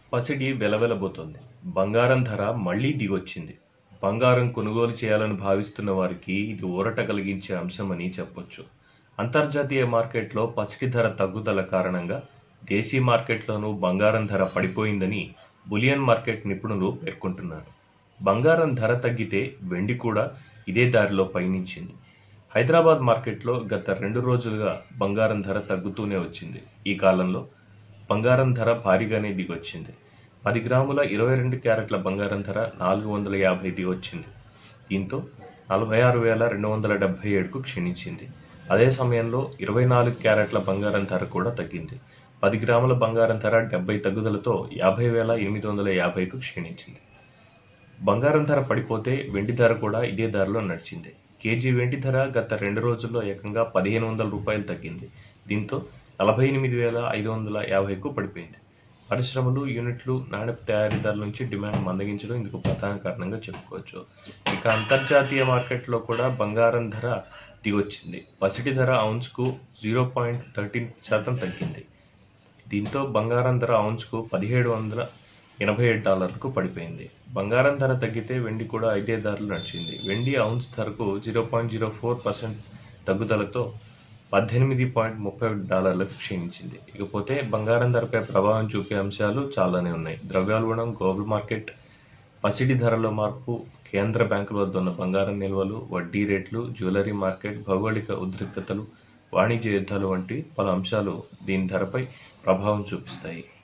పసిడి వెలవెలబోతోంది బంగారం ధర మళ్లీ దిగొచ్చింది బంగారం కొనుగోలు చేయాలని భావిస్తున్న వారికి ఇది ఊరట కలిగించే అంశమని చెప్పొచ్చు అంతర్జాతీయ మార్కెట్లో పసిడి ధర తగ్గుదల కారణంగా దేశీ మార్కెట్లోనూ బంగారం ధర పడిపోయిందని బులియన్ మార్కెట్ నిపుణులు పేర్కొంటున్నారు బంగారం ధర తగ్గితే వెండి కూడా ఇదే దారిలో పయనించింది హైదరాబాద్ మార్కెట్లో గత రెండు రోజులుగా బంగారం ధర తగ్గుతూనే వచ్చింది ఈ కాలంలో బంగారం ధర భారీగానే దిగొచ్చింది పది గ్రాముల ఇరవై రెండు క్యారెట్ల బంగారం ధర నాలుగు వందల యాభై దిగొచ్చింది దీంతో నలభై ఆరు వేల రెండు వందల డెబ్బై ఏడుకు క్షీణించింది అదే సమయంలో ఇరవై నాలుగు క్యారెట్ల బంగారం ధర కూడా తగ్గింది పది గ్రాముల బంగారం ధర డెబ్బై తగ్గుదలతో యాభై వేల ఎనిమిది వందల యాభైకు క్షీణించింది బంగారం ధర పడిపోతే వెండి ధర కూడా ఇదే ధరలో నడిచింది కేజీ వెండి ధర గత రెండు రోజుల్లో ఏకంగా పదిహేను వందల రూపాయలు తగ్గింది దీంతో నలభై ఎనిమిది వేల ఐదు వందల యాభైకు పడిపోయింది పరిశ్రమలు యూనిట్లు నాణ్యత తయారీదారుల నుంచి డిమాండ్ మందగించడం ఇందుకు ప్రధాన కారణంగా చెప్పుకోవచ్చు ఇక అంతర్జాతీయ మార్కెట్లో కూడా బంగారం ధర దిగొచ్చింది పసిటి ధర ఔన్స్కు జీరో పాయింట్ థర్టీన్ శాతం తగ్గింది దీంతో బంగారం ధర ఔన్స్కు పదిహేడు వందల ఎనభై ఏడు డాలర్లకు పడిపోయింది బంగారం ధర తగ్గితే వెండి కూడా ఐదే ధరలు నడిచింది వెండి ఔన్స్ ధరకు zero point zero four percent తగ్గుదలతో పద్దెనిమిది పాయింట్ ముప్పై ఒకటి డాలర్లకు క్షీణించింది ఇకపోతే బంగారం ధరపై ప్రభావం చూపే అంశాలు చాలానే ఉన్నాయి ద్రవ్యోల్బణం గ్లోబల్ మార్కెట్ పసిడి ధరలో మార్పు కేంద్ర బ్యాంకుల వద్ద ఉన్న బంగారం నిల్వలు వడ్డీ రేట్లు జ్యువెలరీ మార్కెట్ భౌగోళిక ఉద్రిక్తతలు వాణిజ్య యుద్ధాలు వంటి పలు అంశాలు దీని ధరపై ప్రభావం చూపిస్తాయి